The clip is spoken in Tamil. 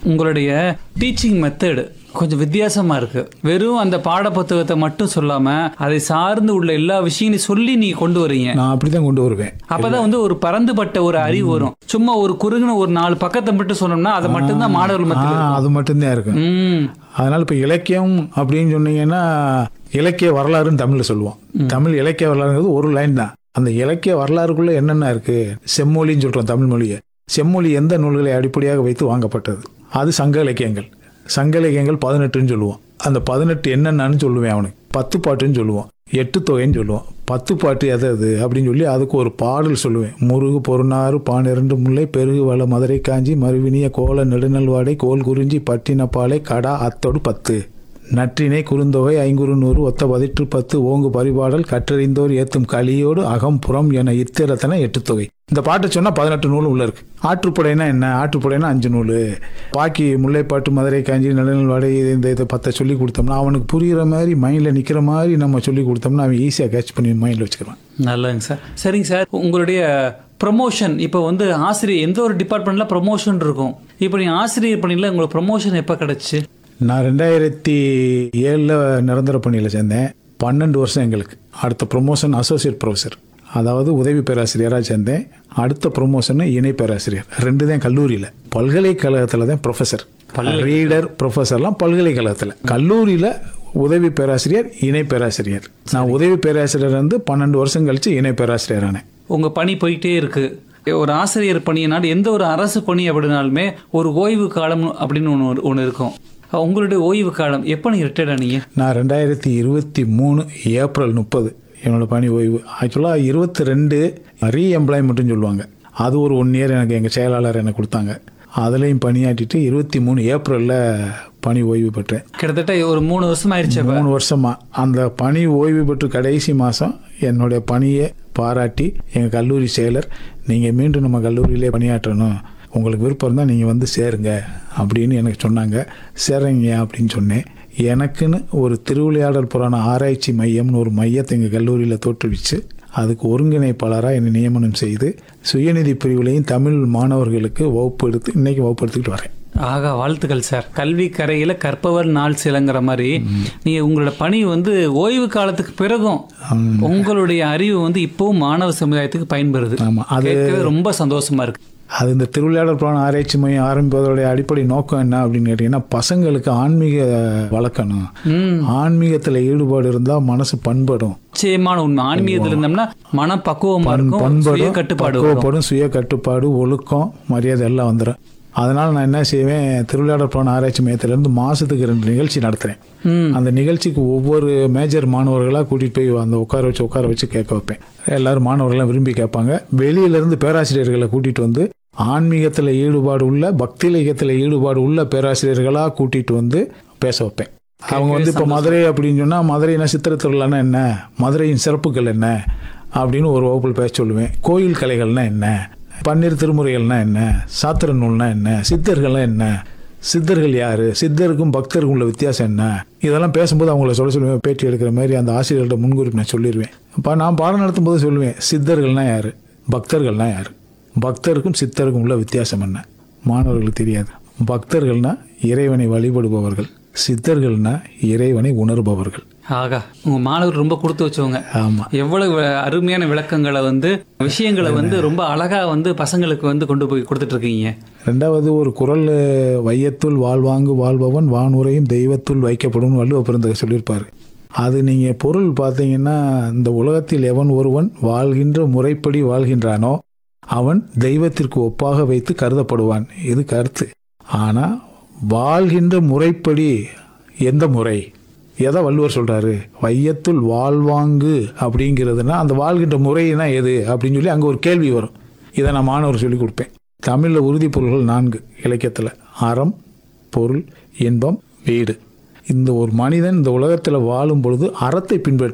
உங்களுடைய டீச்சிங் மெத்தடு கொஞ்சம் வித்தியாசமா இருக்கு வெறும் அந்த பாட புத்தகத்தை மட்டும் சொல்லாம அதை சார்ந்து உள்ள எல்லா விஷயங்களையும் சொல்லி நீங்க கொண்டு வரீங்க நான் அப்படிதான் கொண்டு வருவேன் அப்பதான் வந்து ஒரு பரந்துபட்ட ஒரு அறிவு வரும் சும்மா ஒரு குறுகின ஒரு நாலு பக்கத்தை மட்டும் சொன்னோம்னா அதை மட்டும்தான் மாணவர்கள் ஆ, மத்தியில் இருக்கும். அது மட்டும்தான் இருக்கும் ம் அதனால இப்போ இலக்கியம் அப்படின்னு சொன்னீங்கன்னா இலக்கிய வரலாறுன்னு தமிழ்ல சொல்லுவோம் தமிழ் இலக்கிய வரலாறுங்கிறது ஒரு லைன் தான் அந்த இலக்கிய வரலாறுக்குள்ள என்னென்ன இருக்கு செம்மொழின்னு சொல்றோம் தமிழ் மொழியை செம்மொழி எந்த நூல்களை அடிப்படையாக வைத்து வாங்கப்பட்டது அது சங்க இலக்கியங்கள் சங்க இலக்கியங்கள் பதினெட்டுன்னு சொல்லுவோம் அந்த பதினெட்டு என்னென்னு சொல்லுவேன் அவனுக்கு பத்து பாட்டுன்னு சொல்லுவோம் எட்டு தொகைன்னு சொல்லுவோம் பத்து பாட்டு எது அது அப்படின்னு சொல்லி அதுக்கு ஒரு பாடல் சொல்லுவேன் முருகு பொருநாறு பானிரண்டு முல்லை பெருகு வள மதுரை காஞ்சி மறுவினிய கோல நெடுநல்வாடை கோல் குறிஞ்சி பட்டினப்பாலை கடா அத்தோடு பத்து நற்றினை குறுந்தொகை ஐங்குறு நூறு ஒத்த பதிற்று பத்து ஓங்கு பரிபாடல் கற்றறிந்தோர் ஏத்தும் கலியோடு அகம் புறம் என இத்திரத்தன எட்டு தொகை இந்த பாட்டை சொன்னா பதினெட்டு நூல் உள்ள இருக்கு ஆற்றுப்படைனா என்ன ஆற்றுப்படைனா அஞ்சு நூல் பாக்கி முல்லைப்பாட்டு மதுரை காஞ்சி நடுநல்வாடை இந்த இதை பத்தை சொல்லி கொடுத்தோம்னா அவனுக்கு புரியுற மாதிரி மைண்டில் நிற்கிற மாதிரி நம்ம சொல்லி கொடுத்தோம்னா அவன் ஈஸியாக கேட்ச் பண்ணி மைண்டில் வச்சுக்கிறான் நல்லதுங்க சார் சரிங்க சார் உங்களுடைய ப்ரொமோஷன் இப்போ வந்து ஆசிரியர் எந்த ஒரு டிபார்ட்மெண்ட்ல ப்ரொமோஷன் இருக்கும் இப்போ நீங்க ஆசிரியர் பணியில் உங்களுக்கு ப்ரொமோஷன் எப்போ கிடைச்சு நான் ரெண்டாயிரத்தி ஏழில் நிரந்தர பணியில் சேர்ந்தேன் பன்னெண்டு வருஷம் எங்களுக்கு அடுத்த ப்ரொமோஷன் அசோசியேட் ப்ரொஃபஸர் அதாவது உதவி பேராசிரியராக சேர்ந்தேன் அடுத்த ப்ரொமோஷன் இணை பேராசிரியர் ரெண்டு தான் கல்லூரியில் பல்கலைக்கழகத்தில் தான் ப்ரொஃபஸர் ரீடர் ப்ரொஃபஸர்லாம் பல்கலைக்கழகத்தில் கல்லூரியில் உதவி பேராசிரியர் இணை பேராசிரியர் நான் உதவி பேராசிரியர் வந்து பன்னெண்டு வருஷம் கழிச்சு இணை பேராசிரியர் ஆனேன் உங்க பணி போயிட்டே இருக்கு ஒரு ஆசிரியர் பணியினால் எந்த ஒரு அரசு பணி அப்படின்னாலுமே ஒரு ஓய்வு காலம் அப்படின்னு ஒன்று ஒன்று இருக்கும் உங்களுடைய ஓய்வு காலம் எப்போ நீங்க ரிட்டையர்ட் ஆனீங்க நான் ரெண்டாயிரத்தி இருபத்தி மூணு ஏப்ரல் முப்பது என்னோட பணி ஓய்வு ஆக்சுவலாக இருபத்தி ரெண்டு ரீஎம்ப்ளாய்மெண்ட்டுன்னு சொல்லுவாங்க அது ஒரு ஒன் இயர் எனக்கு எங்கள் செயலாளர் எனக்கு கொடுத்தாங்க அதுலேயும் பணியாற்றிட்டு இருபத்தி மூணு ஏப்ரலில் பணி ஓய்வு பெற்றேன் கிட்டத்தட்ட ஒரு மூணு வருஷம் ஆயிடுச்சு அப்ப. மூணு வருஷமா அந்த பணி ஓய்வு பெற்று கடைசி மாதம் என்னுடைய பணியை பாராட்டி எங்கள் கல்லூரி செயலர் நீங்கள் மீண்டும் நம்ம கல்லூரியிலே பணியாற்றணும் உங்களுக்கு விருப்பம் இருந்தால் நீங்கள் வந்து சேருங்க அப்படின்னு எனக்கு சொன்னாங்க சேருங்க அப்படின்னு சொன்னேன் எனக்குன்னு ஒரு திருவிளையாடல் புராண ஆராய்ச்சி மையம்னு ஒரு மையத்தை எங்கள் கல்லூரியில் தோற்றுவிச்சு அதுக்கு ஒருங்கிணைப்பாளராக என்னை நியமனம் செய்து சுயநிதி பிரிவுலையும் தமிழ் மாணவர்களுக்கு வகுப்பு எடுத்து இன்னைக்கு வகுப்பு எடுத்துக்கிட்டு வரேன் ஆகா வாழ்த்துக்கள் சார் கல்வி கரையில கற்பவர் நாள் சிலங்கிற மாதிரி நீங்க உங்களோட பணி வந்து ஓய்வு காலத்துக்கு பிறகும் உங்களுடைய அறிவு வந்து இப்பவும் மாணவ சமுதாயத்துக்கு பயன்படுது ஆமாம் அது கேட்கவே ரொம்ப சந்தோஷமா இருக்கு அது இந்த திருவிளையாடல் புராண ஆராய்ச்சி மையம் ஆரம்பிப்பதோடைய அடிப்படை நோக்கம் என்ன அப்படின்னு கேட்டிங்கன்னா பசங்களுக்கு ஆன்மீக வளர்க்கணும் ஆன்மீகத்தில் ஈடுபாடு இருந்தால் மனசு பண்படும் நிச்சயமான உண்மை ஆன்மீகத்தில் இருந்தோம்னா மனம் பக்குவமா இருக்கும் சுய பண்படும் கட்டுப்பாடு வரும். பக்குவப்படும் சுய கட்டுப்பாடு ஒழுக்கம் மரியாதை எல்லாம் வந்துடும் அதனால் நான் என்ன செய்வேன் திருவிளையாடல் புராண ஆராய்ச்சி மையத்திலேருந்து மாதத்துக்கு ரெண்டு நிகழ்ச்சி நடத்துகிறேன் ம். அந்த நிகழ்ச்சிக்கு ஒவ்வொரு மேஜர் மாணவர்களாக கூட்டிகிட்டு போய் அந்த உட்கார வச்சு உட்கார வச்சு கேட்க வைப்பேன் எல்லாரும் மாணவர்கள்லாம் விரும்பி கேட்பாங்க வெளியிலேருந்து பேராசிரியர்களை கூட்டிகிட்டு வந்து ஆன்மீகத்தில் ஈடுபாடு உள்ள பக்தி இலக்கியத்தில் ஈடுபாடு உள்ள பேராசிரியர்களாக கூட்டிகிட்டு வந்து பேச வைப்பேன் அவங்க வந்து இப்போ மதுரை அப்படின்னு சொன்னால் மதுரைனா சித்திர திருவிழான்னா என்ன மதுரையின் சிறப்புகள் என்ன அப்படின்னு ஒரு வகுப்பில் பேச சொல்லுவேன் கோயில் கலைகள்னா என்ன பன்னீர் திருமுறைகள்னா என்ன சாத்திர நூல்னா என்ன சித்தர்கள்னா என்ன சித்தர்கள் யாரு சித்தருக்கும் பக்தருக்கும் உள்ள வித்தியாசம் என்ன இதெல்லாம் பேசும்போது அவங்கள சொல்ல சொல்லுவேன் பேட்டி எடுக்கிற மாதிரி அந்த ஆசிரியர்கள்ட்ட முன்குறிப்பு நான் சொல்லிடுவேன் இப்போ நான் பாடம் நடத்தும் போது சொல்லுவேன் சித்தர்கள்னா யாரு பக்தர்கள்னா யாரு பக்தருக்கும் சித்தருக்கும் உள்ள வித்தியாசம் என்ன மாணவர்களுக்கு தெரியாது பக்தர்கள்னா இறைவனை வழிபடுபவர்கள் சித்தர்கள்னா இறைவனை உணர்பவர்கள் ஆகா உங்க மாணவர் ரொம்ப கொடுத்து வச்சவங்க ஆமா எவ்வளவு வி- அருமையான விளக்கங்களை வந்து விஷயங்களை வந்து ரொம்ப அழகா வந்து பசங்களுக்கு வந்து கொண்டு போய் கொடுத்துட்டு இருக்கீங்க ரெண்டாவது ஒரு குரல் வையத்துள் வாழ்வாங்கு வாழ்பவன் வானுரையும் தெய்வத்துள் வைக்கப்படும் வள்ளுவ பிறந்தக சொல்லியிருப்பாரு அது நீங்கள் பொருள் பார்த்தீங்கன்னா இந்த உலகத்தில் எவன் ஒருவன் வாழ்கின்ற முறைப்படி வாழ்கின்றானோ அவன் தெய்வத்திற்கு ஒப்பாக வைத்து கருதப்படுவான் இது கருத்து ஆனால் வாழ்கின்ற முறைப்படி எந்த முறை எதை வள்ளுவர் சொல்றாரு வையத்துள் வாழ்வாங்கு அப்படிங்கிறதுனா அந்த வாழ்கின்ற முறைனா எது அப்படின்னு சொல்லி அங்கே ஒரு கேள்வி வரும் இதை நான் மாணவர் சொல்லி கொடுப்பேன் தமிழில் உறுதிப்பொருள்கள் நான்கு இலக்கியத்தில் அறம் பொருள் இன்பம் வீடு இந்த ஒரு மனிதன் இந்த உலகத்தில் வாழும் பொழுது அறத்தை பின்பற்ற